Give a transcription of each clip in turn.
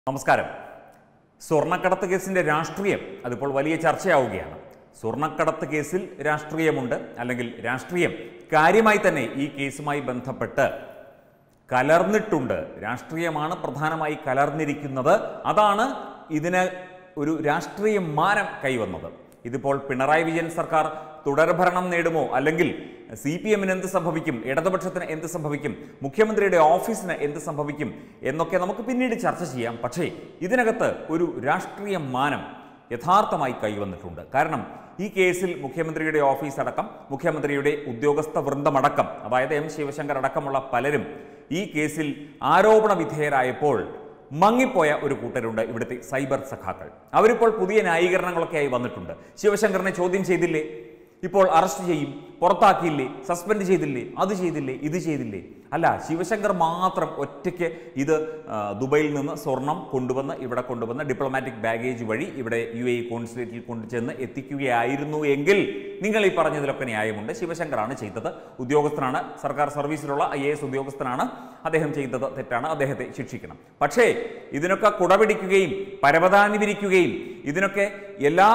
നമസ്കാരം സ്വർണ്ണക്കടത്ത് കേസിന്റെ രാഷ്ട്രീയം അതിപ്പോൾ വലിയ ചർച്ചയാവുകയാണ് സ്വർണ്ണക്കടത്ത് കേസിൽ രാഷ്ട്രീയമുണ്ട് അല്ലെങ്കിൽ രാഷ്ട്രീയം കാര്യമായി തന്നെ ഈ കേസുമായി ബന്ധപ്പെട്ട് കലർന്നിട്ടുണ്ട് രാഷ്ട്രീയമാണ് പ്രധാനമായി കലർന്നിരിക്കുന്നത് അതാണ് ഇതിന് ഒരു രാഷ്ട്രീയ മാനം കൈവന്നത് ഇതിപ്പോൾ പിണറായി വിജയൻ സർക്കാർ തുടർഭരണം നേടുമോ അല്ലെങ്കിൽ സി പി എമ്മിന് എന്ത് സംഭവിക്കും ഇടതുപക്ഷത്തിന് എന്ത് സംഭവിക്കും മുഖ്യമന്ത്രിയുടെ ഓഫീസിന് എന്ത് സംഭവിക്കും എന്നൊക്കെ നമുക്ക് പിന്നീട് ചർച്ച ചെയ്യാം പക്ഷേ ഇതിനകത്ത് ഒരു രാഷ്ട്രീയ മാനം യഥാർത്ഥമായി കൈവന്നിട്ടുണ്ട് കാരണം ഈ കേസിൽ മുഖ്യമന്ത്രിയുടെ ഓഫീസ് അടക്കം മുഖ്യമന്ത്രിയുടെ ഉദ്യോഗസ്ഥ വൃന്ദമടക്കം അതായത് എം ശിവശങ്കർ അടക്കമുള്ള പലരും ഈ കേസിൽ ആരോപണ വിധേയരായപ്പോൾ മങ്ങിപ്പോയ ഒരു കൂട്ടരുണ്ട് ഇവിടുത്തെ സൈബർ സഖാക്കൾ അവരിപ്പോൾ പുതിയ ന്യായീകരണങ്ങളൊക്കെ ആയി വന്നിട്ടുണ്ട് ശിവശങ്കറിനെ ചോദ്യം ചെയ്തില്ലേ ഇപ്പോൾ അറസ്റ്റ് ചെയ്യും പുറത്താക്കിയില്ലേ സസ്പെൻഡ് ചെയ്തില്ലേ അത് ചെയ്തില്ലേ ഇത് ചെയ്തില്ലേ അല്ല ശിവശങ്കർ മാത്രം ഒറ്റയ്ക്ക് ഇത് ആ, ദുബൈയിൽ നിന്ന് സ്വർണം കൊണ്ടുവന്ന് ഇവിടെ കൊണ്ടുവന്ന് ഡിപ്ലോമാറ്റിക് ബാഗേജ് വഴി ഇവിടെ യു എ കോൺസുലേറ്റിൽ കൊണ്ടുചെന്ന് എത്തിക്കുകയായിരുന്നു എങ്കിൽ നിങ്ങൾ ഈ പറഞ്ഞതിലൊക്കെ ന്യായമുണ്ട് ശിവശങ്കറാണ് ചെയ്തത് ഉദ്യോഗസ്ഥനാണ് സർക്കാർ സർവീസിലുള്ള ഐ എ എസ് ഉദ്യോഗസ്ഥനാണ് അദ്ദേഹം ചെയ്തത് തെറ്റാണ് അദ്ദേഹത്തെ ശിക്ഷിക്കണം പക്ഷേ ഇതിനൊക്കെ കുടപിടിക്കുകയും പരവതാനി വിരിക്കുകയും ഇതിനൊക്കെ എല്ലാ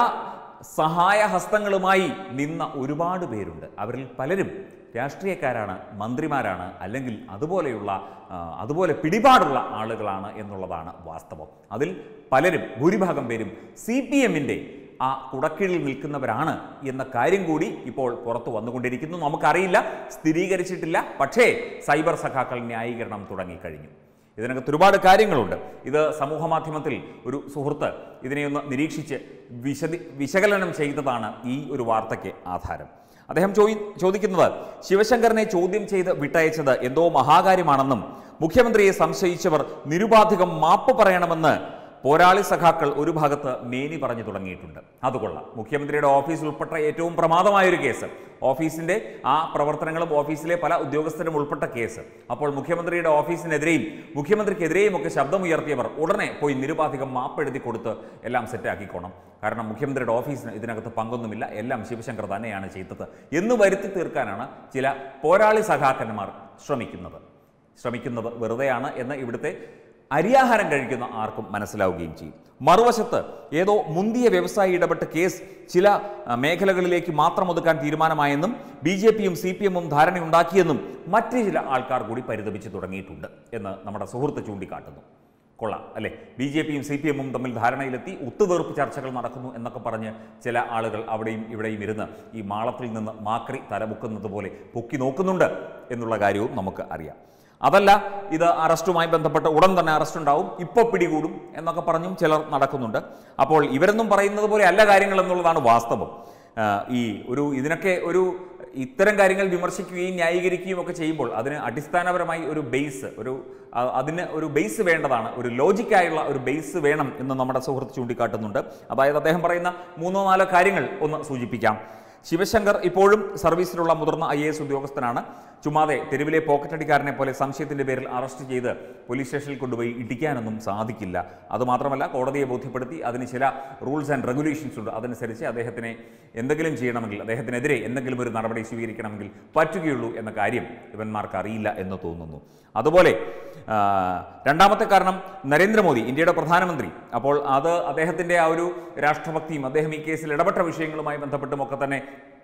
സഹായ ഹസ്തങ്ങളുമായി നിന്ന ഒരുപാട് പേരുണ്ട് അവരിൽ പലരും രാഷ്ട്രീയക്കാരാണ് മന്ത്രിമാരാണ് അല്ലെങ്കിൽ അതുപോലെയുള്ള ആ, അതുപോലെ പിടിപാടുള്ള ആളുകളാണ് എന്നുള്ളതാണ് വാസ്തവം അതിൽ പലരും ഭൂരിഭാഗം പേരും സി പി എമ്മിൻ്റെ ആ കുടക്കീഴിൽ നിൽക്കുന്നവരാണ് എന്ന കാര്യം കൂടി ഇപ്പോൾ പുറത്തു വന്നുകൊണ്ടിരിക്കുന്നു നമുക്കറിയില്ല സ്ഥിരീകരിച്ചിട്ടില്ല പക്ഷേ സൈബർ സഖാക്കൾ ന്യായീകരണം തുടങ്ങിക്കഴിഞ്ഞു ഇതിനകത്ത് ഒരുപാട് കാര്യങ്ങളുണ്ട് ഇത് സമൂഹ മാധ്യമത്തിൽ ഒരു സുഹൃത്ത് ഇതിനെയൊന്ന് നിരീക്ഷിച്ച് വിശദി വിശകലനം ചെയ്തതാണ് ഈ ഒരു വാർത്തയ്ക്ക് ആധാരം അദ്ദേഹം ചോദി ചോദിക്കുന്നത് ശിവശങ്കറിനെ ചോദ്യം ചെയ്ത് വിട്ടയച്ചത് എന്തോ മഹാകാര്യമാണെന്നും മുഖ്യമന്ത്രിയെ സംശയിച്ചവർ നിരുപാധികം മാപ്പ് പറയണമെന്ന് പോരാളി സഖാക്കൾ ഒരു ഭാഗത്ത് മേനി പറഞ്ഞു തുടങ്ങിയിട്ടുണ്ട് അതുകൊള്ളാം മുഖ്യമന്ത്രിയുടെ ഓഫീസ് ഉൾപ്പെട്ട ഏറ്റവും പ്രമാദമായൊരു കേസ് ഓഫീസിന്റെ ആ പ്രവർത്തനങ്ങളും ഓഫീസിലെ പല ഉദ്യോഗസ്ഥരും ഉൾപ്പെട്ട കേസ് അപ്പോൾ മുഖ്യമന്ത്രിയുടെ ഓഫീസിനെതിരെയും മുഖ്യമന്ത്രിക്കെതിരെയും ഒക്കെ ശബ്ദമുയർത്തിയവർ ഉടനെ പോയി നിരുപാധികം മാപ്പെഴുതി കൊടുത്ത് എല്ലാം സെറ്റാക്കിക്കോണം കാരണം മുഖ്യമന്ത്രിയുടെ ഓഫീസിന് ഇതിനകത്ത് പങ്കൊന്നുമില്ല എല്ലാം ശിവശങ്കർ തന്നെയാണ് ചെയ്തത് എന്ന് വരുത്തി തീർക്കാനാണ് ചില പോരാളി സഖാക്കന്മാർ ശ്രമിക്കുന്നത് ശ്രമിക്കുന്നത് വെറുതെയാണ് എന്ന് ഇവിടുത്തെ അരിയാഹാരം കഴിക്കുന്ന ആർക്കും മനസ്സിലാവുകയും ചെയ്യും മറുവശത്ത് ഏതോ മുന്തിയ വ്യവസായി ഇടപെട്ട കേസ് ചില ആ, മേഖലകളിലേക്ക് മാത്രം ഒതുക്കാൻ തീരുമാനമായെന്നും ബി ജെ പിയും സി പി എമ്മും ധാരണയുണ്ടാക്കിയെന്നും മറ്റു ചില ആൾക്കാർ കൂടി പരിതപിച്ചു തുടങ്ങിയിട്ടുണ്ട് എന്ന് നമ്മുടെ സുഹൃത്ത് ചൂണ്ടിക്കാട്ടുന്നു കൊള്ളാം അല്ലെ ബി ജെ പിയും സി പി എമ്മും തമ്മിൽ ധാരണയിലെത്തി ഒത്തുതീർപ്പ് ചർച്ചകൾ നടക്കുന്നു എന്നൊക്കെ പറഞ്ഞ് ചില ആളുകൾ അവിടെയും ഇവിടെയും ഇരുന്ന് ഈ മാളത്തിൽ നിന്ന് മാക്രി തലമുക്കുന്നത് പോലെ പൊക്കി നോക്കുന്നുണ്ട് എന്നുള്ള കാര്യവും നമുക്ക് അറിയാം അതല്ല ഇത് അറസ്റ്റുമായി ബന്ധപ്പെട്ട് ഉടൻ തന്നെ അറസ്റ്റ് ഉണ്ടാവും ഇപ്പോൾ പിടികൂടും എന്നൊക്കെ പറഞ്ഞും ചിലർ നടക്കുന്നുണ്ട് അപ്പോൾ ഇവരൊന്നും പറയുന്നത് പോലെ അല്ല കാര്യങ്ങൾ എന്നുള്ളതാണ് വാസ്തവം ആ, ഈ ഒരു ഇതിനൊക്കെ ഒരു ഇത്തരം കാര്യങ്ങൾ വിമർശിക്കുകയും ന്യായീകരിക്കുകയും ഒക്കെ ചെയ്യുമ്പോൾ അതിന് അടിസ്ഥാനപരമായി ഒരു ബേസ് ഒരു ആ, അതിന് ഒരു ബേസ് വേണ്ടതാണ് ഒരു ലോജിക്കായുള്ള ഒരു ബേസ് വേണം എന്ന് നമ്മുടെ സുഹൃത്ത് ചൂണ്ടിക്കാട്ടുന്നുണ്ട് അതായത് അദ്ദേഹം പറയുന്ന മൂന്നോ നാലോ കാര്യങ്ങൾ ഒന്ന് സൂചിപ്പിക്കാം ശിവശങ്കർ ഇപ്പോഴും സർവീസിലുള്ള മുതിർന്ന ഐ എ എസ് ഉദ്യോഗസ്ഥനാണ് ചുമ്മാതെ തെരുവിലെ പോക്കറ്റടിക്കാരനെ പോലെ സംശയത്തിന്റെ പേരിൽ അറസ്റ്റ് ചെയ്ത് പോലീസ് സ്റ്റേഷനിൽ കൊണ്ടുപോയി ഇടിക്കാനൊന്നും സാധിക്കില്ല അതുമാത്രമല്ല കോടതിയെ ബോധ്യപ്പെടുത്തി അതിന് ചില റൂൾസ് ആൻഡ് റെഗുലേഷൻസ് ഉണ്ട് അതനുസരിച്ച് അദ്ദേഹത്തിനെ എന്തെങ്കിലും ചെയ്യണമെങ്കിൽ അദ്ദേഹത്തിനെതിരെ എന്തെങ്കിലും ഒരു നടപടി സ്വീകരിക്കണമെങ്കിൽ പറ്റുകയുള്ളൂ എന്ന കാര്യം ഇവന്മാർക്ക് അറിയില്ല എന്ന് തോന്നുന്നു അതുപോലെ ആ, രണ്ടാമത്തെ കാരണം നരേന്ദ്രമോദി ഇന്ത്യയുടെ പ്രധാനമന്ത്രി അപ്പോൾ അത് അദ്ദേഹത്തിൻ്റെ ആ ഒരു രാഷ്ട്രഭക്തിയും അദ്ദേഹം ഈ കേസിൽ ഇടപെട്ട വിഷയങ്ങളുമായി ബന്ധപ്പെട്ടും ഒക്കെ തന്നെ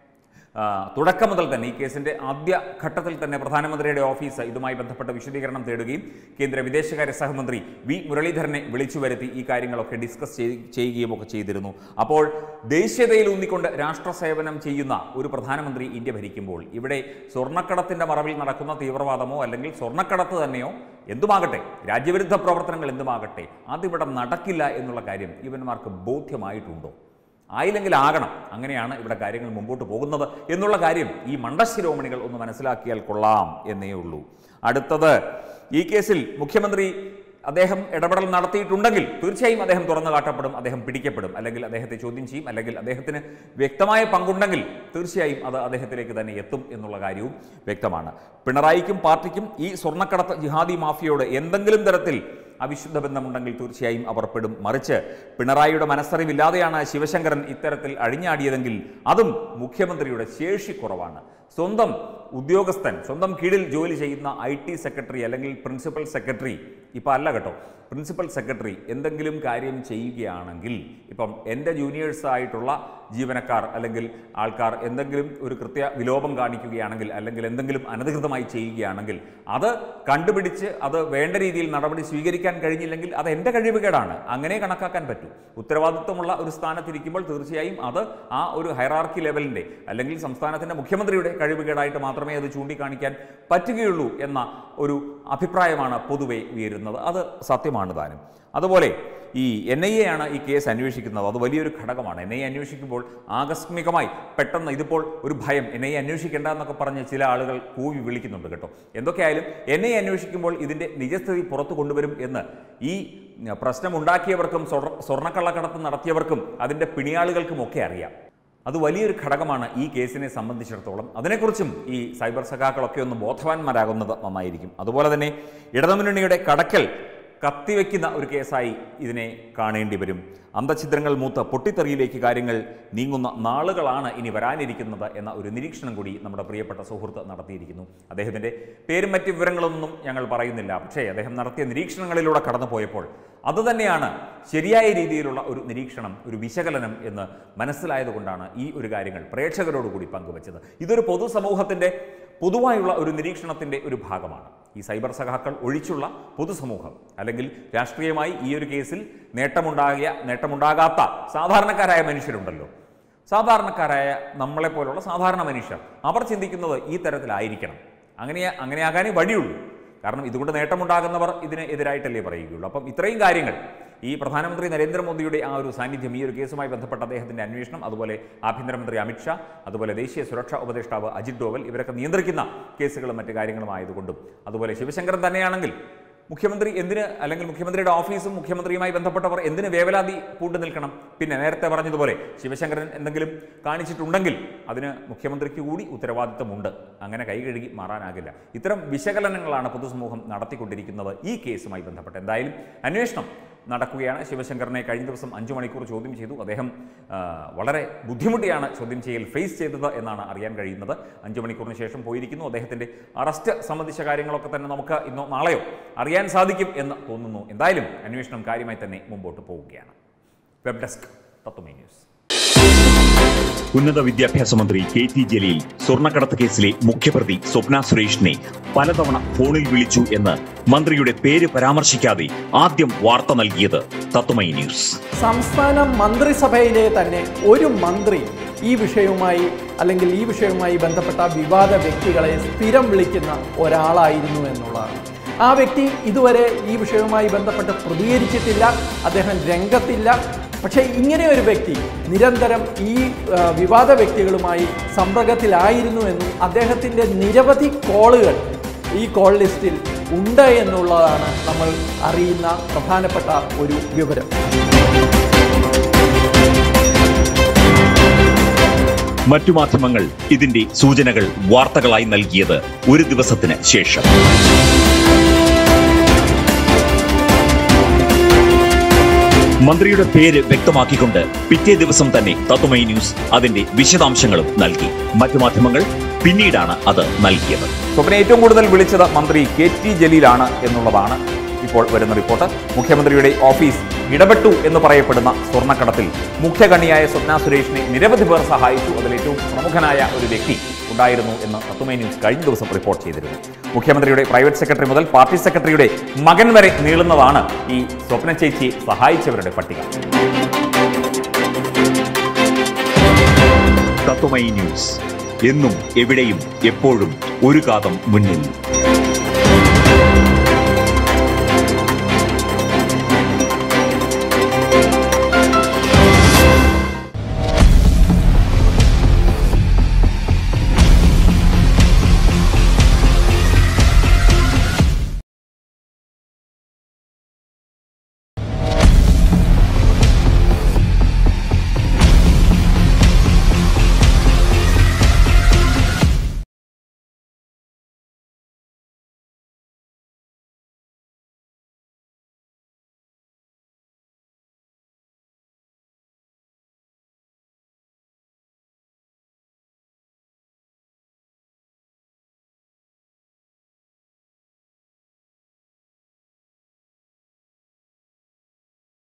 ആ, തുടക്കം മുതൽ തന്നെ ഈ കേസിന്റെ ആദ്യ ഘട്ടത്തിൽ തന്നെ പ്രധാനമന്ത്രിയുടെ ഓഫീസ് ഇതുമായി ബന്ധപ്പെട്ട വിശദീകരണം തേടുകയും കേന്ദ്ര വിദേശകാര്യ സഹമന്ത്രി വി മുരളീധരനെ വിളിച്ചു വരുത്തി ഈ കാര്യങ്ങളൊക്കെ ഡിസ്കസ് ചെയ്- ചെയ്യുകയും ഒക്കെ ചെയ്തിരുന്നു അപ്പോൾ ദേശീയതയിൽ ഊന്നിക്കൊണ്ട് രാഷ്ട്ര സേവനം ചെയ്യുന്ന ഒരു പ്രധാനമന്ത്രി ഇന്ത്യ ഭരിക്കുമ്പോൾ ഇവിടെ സ്വർണ്ണക്കടത്തിന്റെ മറവിൽ നടക്കുന്ന തീവ്രവാദമോ അല്ലെങ്കിൽ സ്വർണ്ണക്കടത്ത് തന്നെയോ എന്തുമാകട്ടെ രാജ്യവിരുദ്ധ പ്രവർത്തനങ്ങൾ എന്തുമാകട്ടെ അതിവിടെ നടക്കില്ല എന്നുള്ള കാര്യം ഇവന്മാർക്ക് ബോധ്യമായിട്ടുണ്ടോ ആയില്ലെങ്കിൽ ആകണം അങ്ങനെയാണ് ഇവിടെ കാര്യങ്ങൾ മുമ്പോട്ട് പോകുന്നത് എന്നുള്ള കാര്യം ഈ മണ്ടശിരോമണികൾ ഒന്ന് മനസ്സിലാക്കിയാൽ കൊള്ളാം എന്നേ ഉള്ളൂ അടുത്തത് ഈ കേസിൽ മുഖ്യമന്ത്രി അദ്ദേഹം ഇടപെടൽ നടത്തിയിട്ടുണ്ടെങ്കിൽ തീർച്ചയായും അദ്ദേഹം തുറന്നു കാട്ടപ്പെടും അദ്ദേഹം പിടിക്കപ്പെടും അല്ലെങ്കിൽ അദ്ദേഹത്തെ ചോദ്യം ചെയ്യും അല്ലെങ്കിൽ അദ്ദേഹത്തിന് വ്യക്തമായ പങ്കുണ്ടെങ്കിൽ തീർച്ചയായും അത് അദ്ദേഹത്തിലേക്ക് തന്നെ എത്തും എന്നുള്ള കാര്യവും വ്യക്തമാണ് പിണറായിക്കും പാർട്ടിക്കും ഈ സ്വർണ്ണക്കടത്ത് ജിഹാദി മാഫിയോട് എന്തെങ്കിലും തരത്തിൽ അവിശുദ്ധ ബന്ധമുണ്ടെങ്കിൽ തീർച്ചയായും അവർ പെടും മറിച്ച് പിണറായിയുടെ മനസ്സറിവില്ലാതെയാണ് ശിവശങ്കരൻ ഇത്തരത്തിൽ അഴിഞ്ഞാടിയതെങ്കിൽ അതും മുഖ്യമന്ത്രിയുടെ ശേഷി കുറവാണ് സ്വന്തം ഉദ്യോഗസ്ഥൻ സ്വന്തം കീഴിൽ ജോലി ചെയ്യുന്ന ഐ ടി സെക്രട്ടറി അല്ലെങ്കിൽ പ്രിൻസിപ്പൽ സെക്രട്ടറി ഇപ്പം അല്ല കേട്ടോ പ്രിൻസിപ്പൽ സെക്രട്ടറി എന്തെങ്കിലും കാര്യം ചെയ്യുകയാണെങ്കിൽ ഇപ്പം എൻ്റെ ജൂനിയേഴ്സ് ആയിട്ടുള്ള ജീവനക്കാർ അല്ലെങ്കിൽ ആൾക്കാർ എന്തെങ്കിലും ഒരു കൃത്യ വിലോപം കാണിക്കുകയാണെങ്കിൽ അല്ലെങ്കിൽ എന്തെങ്കിലും അനധികൃതമായി ചെയ്യുകയാണെങ്കിൽ അത് കണ്ടുപിടിച്ച് അത് വേണ്ട രീതിയിൽ നടപടി സ്വീകരിക്കാൻ കഴിഞ്ഞില്ലെങ്കിൽ അത് എൻ്റെ കഴിവുകേടാണ് അങ്ങനെ കണക്കാക്കാൻ പറ്റൂ ഉത്തരവാദിത്വമുള്ള ഒരു സ്ഥാനത്തിരിക്കുമ്പോൾ തീർച്ചയായും അത് ആ ഒരു ഹൈറാർക്കി ലെവലിൻ്റെ അല്ലെങ്കിൽ സംസ്ഥാനത്തിൻ്റെ മുഖ്യമന്ത്രിയുടെ കഴിവുകേടായിട്ട് മാത്രമേ അത് ചൂണ്ടിക്കാണിക്കാൻ പറ്റുകയുള്ളൂ എന്ന ഒരു അഭിപ്രായമാണ് പൊതുവെ ഉയരുന്നത് അത് സത്യമാണ് താനും അതുപോലെ ഈ എൻ ഐ എ ആണ് ഈ കേസ് അന്വേഷിക്കുന്നത് അത് വലിയൊരു ഘടകമാണ് എൻ ഐ എ അന്വേഷിക്കുമ്പോൾ ആകസ്മികമായി പെട്ടെന്ന് ഇതിപ്പോൾ ഒരു ഭയം എൻ ഐ എ അന്വേഷിക്കേണ്ട എന്നൊക്കെ പറഞ്ഞ് ചില ആളുകൾ കൂവി വിളിക്കുന്നുണ്ട് കേട്ടോ എന്തൊക്കെയായാലും എൻ ഐ എ അന്വേഷിക്കുമ്പോൾ ഇതിൻ്റെ നിജസ്ഥിതി പുറത്തു കൊണ്ടുവരും എന്ന് ഈ പ്രശ്നമുണ്ടാക്കിയവർക്കും സ്വർണ്ണ സ്വർണ്ണക്കള്ളക്കടത്ത് നടത്തിയവർക്കും അതിൻ്റെ പിണിയാളുകൾക്കും ഒക്കെ അറിയാം അത് വലിയൊരു ഘടകമാണ് ഈ കേസിനെ സംബന്ധിച്ചിടത്തോളം അതിനെക്കുറിച്ചും ഈ സൈബർ സഖാക്കളൊക്കെ ഒന്ന് ബോധവാന്മാരാകുന്നത് നന്നായിരിക്കും അതുപോലെ തന്നെ ഇടതുമുന്നണിയുടെ കടക്കൽ കത്തിവെക്കുന്ന ഒരു കേസായി ഇതിനെ കാണേണ്ടി വരും അന്തഛിദ്രങ്ങൾ മൂത്ത് പൊട്ടിത്തെറിയിലേക്ക് കാര്യങ്ങൾ നീങ്ങുന്ന നാളുകളാണ് ഇനി വരാനിരിക്കുന്നത് എന്ന ഒരു നിരീക്ഷണം കൂടി നമ്മുടെ പ്രിയപ്പെട്ട സുഹൃത്ത് നടത്തിയിരിക്കുന്നു അദ്ദേഹത്തിൻ്റെ പേരും മറ്റ് വിവരങ്ങളൊന്നും ഞങ്ങൾ പറയുന്നില്ല പക്ഷേ അദ്ദേഹം നടത്തിയ നിരീക്ഷണങ്ങളിലൂടെ കടന്നുപോയപ്പോൾ അതുതന്നെയാണ് ശരിയായ രീതിയിലുള്ള ഒരു നിരീക്ഷണം ഒരു വിശകലനം എന്ന് മനസ്സിലായതുകൊണ്ടാണ് ഈ ഒരു കാര്യങ്ങൾ പ്രേക്ഷകരോടുകൂടി പങ്കുവച്ചത് ഇതൊരു പൊതുസമൂഹത്തിൻ്റെ പൊതുവായുള്ള ഒരു നിരീക്ഷണത്തിൻ്റെ ഒരു ഭാഗമാണ് ഈ സൈബർ സഖാക്കൾ ഒഴിച്ചുള്ള പൊതുസമൂഹം അല്ലെങ്കിൽ രാഷ്ട്രീയമായി ഈ ഒരു കേസിൽ നേട്ടമുണ്ടാകിയ നേട്ടമുണ്ടാകാത്ത സാധാരണക്കാരായ മനുഷ്യരുണ്ടല്ലോ സാധാരണക്കാരായ നമ്മളെപ്പോലുള്ള സാധാരണ മനുഷ്യർ അവർ ചിന്തിക്കുന്നത് ഈ തരത്തിലായിരിക്കണം അങ്ങനെ അങ്ങനെയാകാനേ വഴിയുള്ളൂ കാരണം ഇതുകൊണ്ട് നേട്ടമുണ്ടാകുന്നവർ ഇതിന് എതിരായിട്ടല്ലേ പറയുകയുള്ളൂ അപ്പം ഇത്രയും കാര്യങ്ങൾ ഈ പ്രധാനമന്ത്രി നരേന്ദ്രമോദിയുടെ ആ ഒരു സാന്നിധ്യം ഈ ഒരു കേസുമായി ബന്ധപ്പെട്ട അദ്ദേഹത്തിൻ്റെ അന്വേഷണം അതുപോലെ ആഭ്യന്തരമന്ത്രി അമിത്ഷാ അതുപോലെ ദേശീയ സുരക്ഷാ ഉപദേഷ്ടാവ് അജിത് ഡോവൽ ഇവരൊക്കെ നിയന്ത്രിക്കുന്ന കേസുകളും മറ്റു കാര്യങ്ങളും ആയതുകൊണ്ടും അതുപോലെ ശിവശങ്കരൻ തന്നെയാണെങ്കിൽ മുഖ്യമന്ത്രി എന്തിന് അല്ലെങ്കിൽ മുഖ്യമന്ത്രിയുടെ ഓഫീസും മുഖ്യമന്ത്രിയുമായി ബന്ധപ്പെട്ടവർ എന്തിന് വേവലാതി പൂണ്ടു നിൽക്കണം പിന്നെ നേരത്തെ പറഞ്ഞതുപോലെ ശിവശങ്കരൻ എന്തെങ്കിലും കാണിച്ചിട്ടുണ്ടെങ്കിൽ അതിന് മുഖ്യമന്ത്രിക്ക് കൂടി ഉത്തരവാദിത്തമുണ്ട് അങ്ങനെ കൈ കഴുകി മാറാനാകില്ല ഇത്തരം വിശകലനങ്ങളാണ് പൊതുസമൂഹം നടത്തിക്കൊണ്ടിരിക്കുന്നത് ഈ കേസുമായി ബന്ധപ്പെട്ട് എന്തായാലും അന്വേഷണം നടക്കുകയാണ് ശിവശങ്കറിനെ കഴിഞ്ഞ ദിവസം അഞ്ചു മണിക്കൂർ ചോദ്യം ചെയ്തു അദ്ദേഹം ആ, വളരെ ബുദ്ധിമുട്ടിയാണ് ചോദ്യം ചെയ്യൽ ഫേസ് ചെയ്തത് എന്നാണ് അറിയാൻ കഴിയുന്നത് അഞ്ചു മണിക്കൂറിന് ശേഷം പോയിരിക്കുന്നു അദ്ദേഹത്തിൻ്റെ അറസ്റ്റ് സംബന്ധിച്ച കാര്യങ്ങളൊക്കെ തന്നെ നമുക്ക് ഇന്നോ നാളെയോ അറിയാൻ സാധിക്കും എന്ന് തോന്നുന്നു എന്തായാലും അന്വേഷണം കാര്യമായി തന്നെ മുമ്പോട്ട് പോവുകയാണ് വെബ് ഡെസ്ക് തത്വമേ ന്യൂസ് ഉന്നത വിദ്യാഭ്യാസ മന്ത്രി കെ ടി ജലീൽ സ്വർണ്ണക്കടത്ത് കേസിലെ മുഖ്യപ്രതി സ്വപ്ന സുരേഷിനെ പലതവണ ഫോണിൽ വിളിച്ചു എന്ന് മന്ത്രിയുടെ പേര് പരാമർശിക്കാതെ ആദ്യം വാർത്ത നൽകിയത് തത്വമൈ ന്യൂസ് സംസ്ഥാന മന്ത്രിസഭയിലെ തന്നെ ഒരു മന്ത്രി ഈ വിഷയവുമായി അല്ലെങ്കിൽ ഈ വിഷയവുമായി ബന്ധപ്പെട്ട വിവാദ വ്യക്തികളെ സ്ഥിരം വിളിക്കുന്ന ഒരാളായിരുന്നു എന്നുള്ളതാണ് ആ വ്യക്തി ഇതുവരെ ഈ വിഷയവുമായി ബന്ധപ്പെട്ട് പ്രതികരിച്ചിട്ടില്ല അദ്ദേഹം രംഗത്തില്ല പക്ഷേ ഇങ്ങനെ ഒരു വ്യക്തി നിരന്തരം ഈ ആ, വിവാദ വ്യക്തികളുമായി സമ്പർക്കത്തിലായിരുന്നു എന്നും അദ്ദേഹത്തിൻ്റെ നിരവധി കോളുകൾ ഈ കോൾ ലിസ്റ്റിൽ ഉണ്ട് എന്നുള്ളതാണ് നമ്മൾ അറിയുന്ന പ്രധാനപ്പെട്ട ഒരു വിവരം മറ്റു മാധ്യമങ്ങൾ ഇതിന്റെ സൂചനകൾ വാർത്തകളായി നൽകിയത് ഒരു ദിവസത്തിന് ശേഷം മന്ത്രിയുടെ പേര് വ്യക്തമാക്കിക്കൊണ്ട് പിറ്റേ ദിവസം തന്നെ തത്വമൈ ന്യൂസ് അതിന്റെ വിശദാംശങ്ങളും നൽകി മറ്റു മാധ്യമങ്ങൾ പിന്നീടാണ് അത് നൽകിയത് സ്വപ്ന ഏറ്റവും കൂടുതൽ വിളിച്ചത് മന്ത്രി കെ ടി ജലീലാണ് എന്നുള്ളതാണ് ഇപ്പോൾ വരുന്ന റിപ്പോർട്ട് മുഖ്യമന്ത്രിയുടെ ഓഫീസ് ഇടപെട്ടു എന്ന് പറയപ്പെടുന്ന സ്വർണ്ണക്കടത്തിൽ മുഖ്യകണ്ണിയായ സ്വപ്ന സുരേഷിനെ നിരവധി പേർ സഹായിച്ചു അതിൽ ഏറ്റവും പ്രമുഖനായ ഒരു വ്യക്തി ഉണ്ടായിരുന്നു എന്ന് തത്തുമൈ ന്യൂസ് കഴിഞ്ഞ ദിവസം റിപ്പോർട്ട് ചെയ്തിരുന്നു മുഖ്യമന്ത്രിയുടെ പ്രൈവറ്റ് സെക്രട്ടറി മുതൽ പാർട്ടി സെക്രട്ടറിയുടെ മകൻ വരെ നീളുന്നതാണ് ഈ സ്വപ്ന ചേച്ചിയെ സഹായിച്ചവരുടെ പട്ടിക തത്വമൈ ന്യൂസ് എന്നും എവിടെയും എപ്പോഴും ഒരു കാതം മുന്നിൽ